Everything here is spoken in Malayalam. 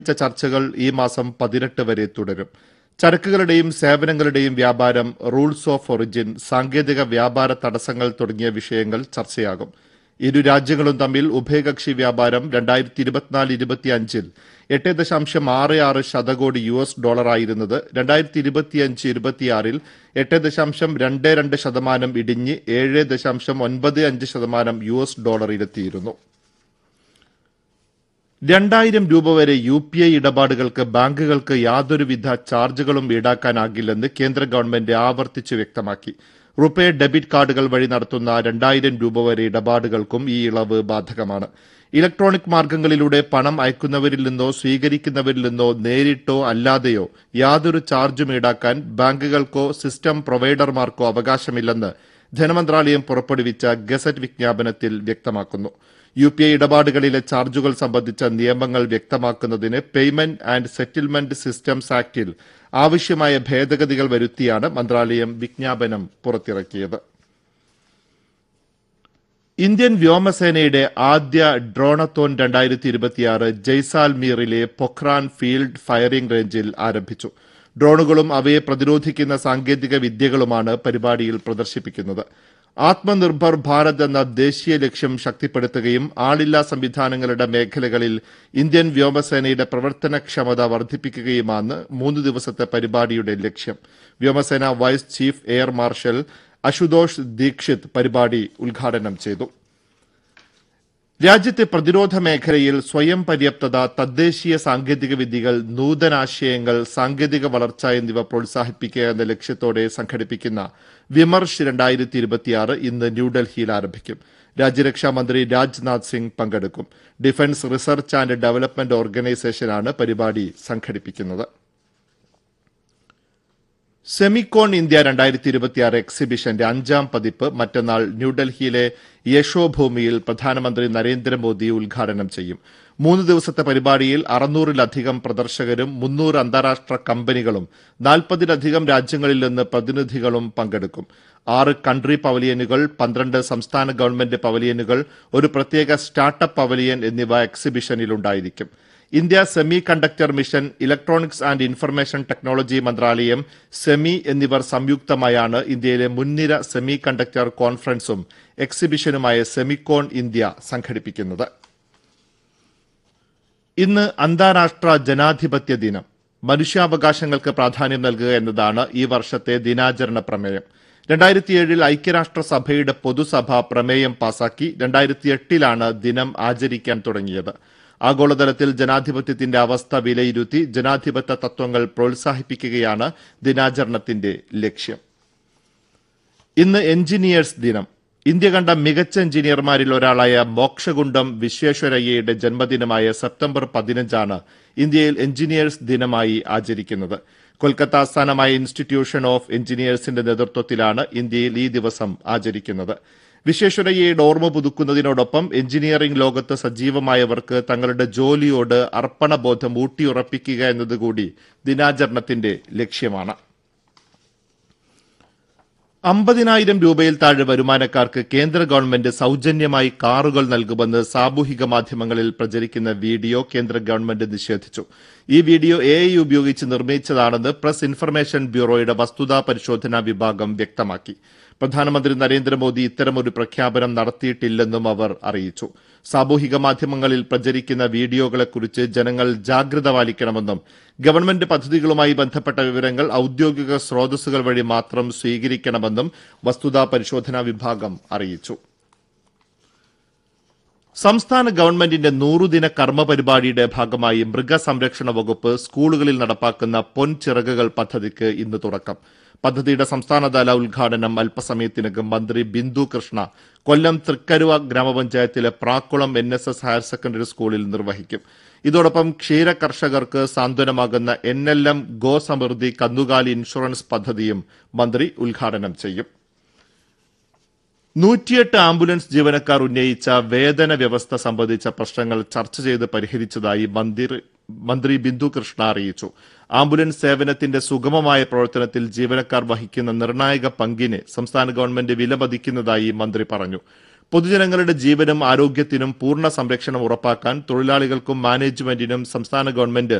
ചർച്ചകൾ ഈ മാസം പതിനെട്ട് വരെ തുടരും ചരക്കുകളുടെയും സേവനങ്ങളുടെയും വ്യാപാരം റൂൾസ് ഓഫ് ഒറിജിൻ സാങ്കേതിക വ്യാപാര തടസ്സങ്ങൾ തുടങ്ങിയ വിഷയങ്ങൾ ചർച്ചയാകും ഇരു രാജ്യങ്ങളും തമ്മിൽ ഉഭയകക്ഷി വ്യാപാരം രണ്ടായിരത്തി ഇരുപത്തിനാല് ഇരുപത്തിയഞ്ചിൽ എട്ട് ദശാംശം ആറ് ആറ് ശതകോടി യു എസ് ഡോളറായിരുന്നത് രണ്ടായിരത്തി ഇരുപത്തിയഞ്ച് ഇരുപത്തിയാറിൽ എട്ട് ദശാംശം രണ്ട് രണ്ട് ശതമാനം ഇടിഞ്ഞ് ഏഴ് ദശാംശം ഒൻപത് അഞ്ച് ശതമാനം യു എസ് ഡോളറിലെത്തിയിരുന്നു രണ്ടായിരം രൂപ വരെ യു പി ഐ ഇടപാടുകൾക്ക് ബാങ്കുകൾക്ക് യാതൊരുവിധ ചാർജുകളും ഈടാക്കാനാകില്ലെന്ന് കേന്ദ്ര ഗവൺമെന്റ് ആവർത്തിച്ച് വ്യക്തമാക്കി റുപേ ഡെബിറ്റ് കാർഡുകൾ വഴി നടത്തുന്ന രണ്ടായിരം രൂപ വരെ ഇടപാടുകൾക്കും ഈ ഇളവ് ബാധകമാണ് ഇലക്ട്രോണിക് മാർഗങ്ങളിലൂടെ പണം അയക്കുന്നവരിൽ നിന്നോ സ്വീകരിക്കുന്നവരിൽ നിന്നോ നേരിട്ടോ അല്ലാതെയോ യാതൊരു ചാർജും ഈടാക്കാൻ ബാങ്കുകൾക്കോ സിസ്റ്റം പ്രൊവൈഡർമാർക്കോ അവകാശമില്ലെന്ന് ധനമന്ത്രാലയം പുറപ്പെടുവിച്ച ഗസറ്റ് വിജ്ഞാപനത്തിൽ വ്യക്തമാക്കുന്നു യു പി ഐ ഇടപാടുകളിലെ ചാർജുകൾ സംബന്ധിച്ച നിയമങ്ങൾ വ്യക്തമാക്കുന്നതിന് പേയ്മെന്റ് ആൻഡ് സെറ്റിൽമെന്റ് സിസ്റ്റംസ് ആക്ടിൽ ആവശ്യമായ ഭേദഗതികൾ വരുത്തിയാണ് മന്ത്രാലയം വിജ്ഞാപനം പുറത്തിറക്കിയത് ഇന്ത്യൻ വ്യോമസേനയുടെ ആദ്യ ഡ്രോണത്തോൺ രണ്ടായിരത്തി ഇരുപത്തിയാറ് ജയ്സാൽമീറിലെ പൊഖ്രാൻ ഫീൽഡ് ഫയറിംഗ് റേഞ്ചിൽ ആരംഭിച്ചു ഡ്രോണുകളും അവയെ പ്രതിരോധിക്കുന്ന സാങ്കേതിക വിദ്യകളുമാണ് പരിപാടിയിൽ പ്രദർശിപ്പിക്കുന്നത് ആത്മനിർഭർ ഭാരത് എന്ന ദേശീയ ലക്ഷ്യം ശക്തിപ്പെടുത്തുകയും ആളില്ലാ സംവിധാനങ്ങളുടെ മേഖലകളിൽ ഇന്ത്യൻ വ്യോമസേനയുടെ പ്രവർത്തനക്ഷമത വർദ്ധിപ്പിക്കുകയുമാണ് മൂന്ന് ദിവസത്തെ പരിപാടിയുടെ ലക്ഷ്യം വ്യോമസേന vice chief air marshal Ashutosh Dixit പരിപാടി ഉദ്ഘാടനം ചെയ്തു രാജ്യത്തെ പ്രതിരോധ മേഖലയിൽ സ്വയം പര്യാപ്തത തദ്ദേശീയ സാങ്കേതിക വിദ്യകൾ നൂതനാശയങ്ങൾ സാങ്കേതിക വളർച്ച എന്നിവ പ്രോത്സാഹിപ്പിക്കുക എന്ന ലക്ഷ്യത്തോടെ സംഘടിപ്പിക്കുന്ന വിമർശ് രണ്ടായിരത്തി ഇരുപത്തിയാറ് ഇന്ന് ന്യൂഡൽഹിയിൽ ആരംഭിക്കും രാജ്യരക്ഷാ മന്ത്രി രാജ്നാഥ് സിംഗ് പങ്കെടുക്കും ഡിഫൻസ് റിസർച്ച് ആൻഡ് ഡെവലപ്മെന്റ് ഓർഗനൈസേഷനാണ് പരിപാടി സംഘടിപ്പിക്കുന്നത് സെമിക്കോൺ ഇന്ത്യ രണ്ടായിരത്തി ഇരുപത്തിയാറ് എക്സിബിഷന്റെ അഞ്ചാം പതിപ്പ് മറ്റന്നാൾ ന്യൂഡൽഹിയിലെ യശോഭൂമിയിൽ പ്രധാനമന്ത്രി നരേന്ദ്രമോദി ഉദ്ഘാടനം ചെയ്യും മൂന്ന് ദിവസത്തെ പരിപാടിയിൽ അറുന്നൂറിലധികം പ്രദർശകരും മുന്നൂറ് അന്താരാഷ്ട്ര കമ്പനികളും നാൽപ്പതിലധികം രാജ്യങ്ങളിൽ നിന്ന് പ്രതിനിധികളും പങ്കെടുക്കും ആറ് കൺട്രി പവലിയനുകൾ പന്ത്രണ്ട് സംസ്ഥാന ഗവൺമെന്റ് പവലിയനുകൾ ഒരു പ്രത്യേക സ്റ്റാർട്ടപ്പ് പവലിയൻ എന്നിവ എക്സിബിഷനിലുണ്ടായിരിക്കും India semiconductor mission electronics and information technology മന്ത്രാലയം സെമി എന്നിവർ സംയുക്തമായാണ് ഇന്ത്യയിലെ മുൻനിര സെമി കണ്ടക്ടർ കോൺഫറൻസും എക്സിബിഷനുമായ സെമിക്കോൺ ഇന്ത്യ സംഘടിപ്പിക്കുന്നത് ഇന്ന് അന്താരാഷ്ട്ര ജനാധിപത്യ ദിനം മനുഷ്യാവകാശങ്ങൾക്ക് പ്രാധാന്യം നൽകുക എന്നതാണ് ഈ വർഷത്തെ ദിനാചരണ പ്രമേയം രണ്ടായിരത്തിയേഴിൽ ഐക്യരാഷ്ട്രസഭയുടെ പൊതുസഭ പ്രമേയം പാസാക്കി രണ്ടായിരത്തി എട്ടിലാണ് ദിനം ആചരിക്കാൻ തുടങ്ങിയത് ആഗോളതലത്തിൽ ജനാധിപത്യത്തിന്റെ അവസ്ഥ വിലയിരുത്തി ജനാധിപത്യ തത്വങ്ങൾ പ്രോത്സാഹിപ്പിക്കുകയാണ് ദിനാചരണത്തിന്റെ ലക്ഷ്യം ഇന്ന് എഞ്ചിനീയേഴ്സ് ദിനം ഇന്ത്യ കണ്ട മികച്ച എഞ്ചിനീയർമാരിൽ ഒരാളായ മോക്ഷകുണ്ടം വിശ്വേശ്വരയ്യയുടെ ജന്മദിനമായ സെപ്റ്റംബർ പതിനഞ്ചാണ് ഇന്ത്യയിൽ എഞ്ചിനീയേഴ്സ് ദിനമായി ആചരിക്കുന്നത് കൊൽക്കത്ത ആസ്ഥാനമായ ഇൻസ്റ്റിറ്റ്യൂഷൻ ഓഫ് എഞ്ചിനീയേഴ്സിന്റെ നേതൃത്വത്തിലാണ് ഇന്ത്യയിൽ ഈ ദിവസം ആചരിക്കുന്നത് വിശ്വേശ്വരയ്യയുടെ ഓർമ്മ പുതുക്കുന്നതിനോടൊപ്പം എഞ്ചിനീയറിംഗ് ലോകത്ത് സജീവമായവർക്ക് തങ്ങളുടെ ജോലിയോട് അർപ്പണബോധം ഊട്ടിയുറപ്പിക്കുക എന്നതുകൂടി ദിനാചരണത്തിന്റെ ലക്ഷ്യമാണ് അമ്പതിനായിരം രൂപയിൽ താഴെ വരുമാനക്കാർക്ക് കേന്ദ്ര ഗവൺമെന്റ് സൌജന്യമായി കാറുകൾ നൽകുമെന്ന് സാമൂഹിക മാധ്യമങ്ങളിൽ പ്രചരിക്കുന്ന വീഡിയോ കേന്ദ്ര ഗവൺമെന്റ് നിഷേധിച്ചു ഈ വീഡിയോ എ ഐ ഉപയോഗിച്ച് നിർമ്മിച്ചതാണെന്ന് പ്രസ് ഇൻഫർമേഷൻ ബ്യൂറോയുടെ വസ്തുതാ പരിശോധനാ വിഭാഗം വ്യക്തമാക്കി പ്രധാനമന്ത്രി നരേന്ദ്രമോദി ഇത്തരമൊരു പ്രഖ്യാപനം നടത്തിയിട്ടില്ലെന്നും അവർ അറിയിച്ചു സാമൂഹിക മാധ്യമങ്ങളിൽ പ്രചരിക്കുന്ന വീഡിയോകളെക്കുറിച്ച് ജനങ്ങൾ ജാഗ്രത പാലിക്കണമെന്നും ഗവൺമെന്റ് പദ്ധതികളുമായി ബന്ധപ്പെട്ട വിവരങ്ങൾ ഔദ്യോഗിക സ്രോതസ്സുകൾ വഴി മാത്രം സ്വീകരിക്കണമെന്നും വസ്തുതാ പരിശോധനാ വിഭാഗം അറിയിച്ചു സംസ്ഥാന ഗവൺമെന്റിന്റെ നൂറുദിന കർമ്മ പരിപാടിയുടെ ഭാഗമായി മൃഗസംരക്ഷണ വകുപ്പ് സ്കൂളുകളിൽ നടപ്പാക്കുന്ന പൊൻചിറകുകൾ പദ്ധതിക്ക് ഇന്ന് തുടക്കം പദ്ധതിയുടെ സംസ്ഥാനതല ഉദ്ഘാടനം അല്പസമയത്തിനകം മന്ത്രി ബിന്ദു കൃഷ്ണ കൊല്ലം തൃക്കരുവ ഗ്രാമപഞ്ചായത്തിലെ Prakkulam N S S higher secondary സ്കൂളിൽ നിർവഹിക്കും ഇതോടൊപ്പം ക്ഷീര കർഷകർക്ക് സാന്ത്വനമാകുന്ന N L M Go Samriddhi കന്നുകാലി ഇൻഷുറൻസ് പദ്ധതിയും മന്ത്രി ഉദ്ഘാടനം ചെയ്യും നൂറ്റിയെട്ട് ആംബുലൻസ് ജീവനക്കാർ ഉന്നയിച്ച വേതന വ്യവസ്ഥ സംബന്ധിച്ച പ്രശ്നങ്ങൾ ചർച്ച ചെയ്ത് പരിഹരിച്ചതായി മന്ത്രി മന്ത്രി ബിന്ദു കൃഷ്ണ അറിയിച്ചു ആംബുലൻസ് സേവനത്തിന്റെ സുഗമമായ പ്രവർത്തനത്തിൽ ജീവനക്കാർ വഹിക്കുന്ന നിർണായക പങ്കിന് സംസ്ഥാന ഗവൺമെന്റ് വിലമതിക്കുന്നതായി മന്ത്രി പറഞ്ഞു പൊതുജനങ്ങളുടെ ജീവനും ആരോഗ്യത്തിനും പൂർണ്ണ സംരക്ഷണം ഉറപ്പാക്കാൻ തൊഴിലാളികൾക്കും മാനേജ്മെന്റിനും സംസ്ഥാന ഗവൺമെന്റ്